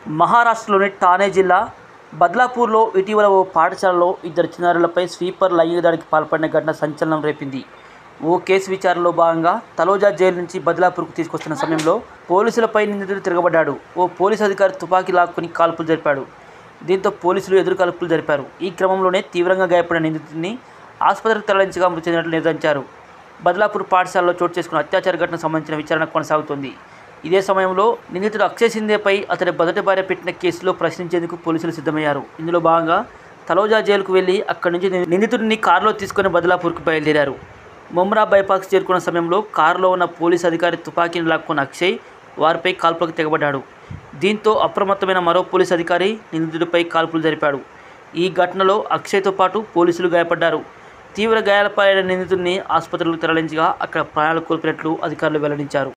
మహారాష్ట్రలోని ఠానే జిల్లా బద్లాపూర్లో ఇటీవల ఓ పాఠశాలలో ఇద్దరు చిన్నారులపై స్వీపర్ లైంగిక దాడికి పాల్పడిన ఘటన సంచలనం రేపింది ఓ కేసు విచారణలో భాగంగా తలోజా జైలు నుంచి బద్లాపూర్కు తీసుకొస్తున్న సమయంలో పోలీసులపై నిందితుడు తిరగబడ్డాడు ఓ పోలీసు అధికారి తుపాకీ లాక్కుని కాల్పులు జరిపాడు దీంతో పోలీసులు ఎదురు కాల్పులు జరిపారు ఈ క్రమంలోనే తీవ్రంగా గాయపడిన నిందితుడిని ఆసుపత్రికి తరలించగా మృతి చెందినట్లు నిర్ధారించారు బద్లాపూర్ పాఠశాలలో చోటు చేసుకున్న అత్యాచార ఘటనకు సంబంధించిన విచారణ కొనసాగుతోంది ఇదే సమయంలో నిందితుడు అక్షయ్ సింధేపై అతడి మొదటి భార్య పెట్టిన కేసులో ప్రశ్నించేందుకు పోలీసులు సిద్ధమయ్యారు ఇందులో భాగంగా తలోజా జైలుకు వెళ్లి అక్కడి నుంచి నిందితుడిని కారులో తీసుకుని బదలాపూర్కు బయలుదేరారు ముమ్రా బైపాస్ చేరుకున్న సమయంలో కారులో ఉన్న పోలీసు అధికారి తుపాకీని లాక్కున్న అక్షయ్ వారిపై కాల్పులకు తెగబడ్డాడు దీంతో అప్రమత్తమైన మరో పోలీసు అధికారి నిందితుడిపై కాల్పులు జరిపాడు ఈ ఘటనలో అక్షయ్తో పాటు పోలీసులు గాయపడ్డారు తీవ్ర గాయాలపాలైన నిందితుడిని ఆసుపత్రికి తరలించగా అక్కడ ప్రాణాలు కోల్పోయినట్లు అధికారులు వెల్లడించారు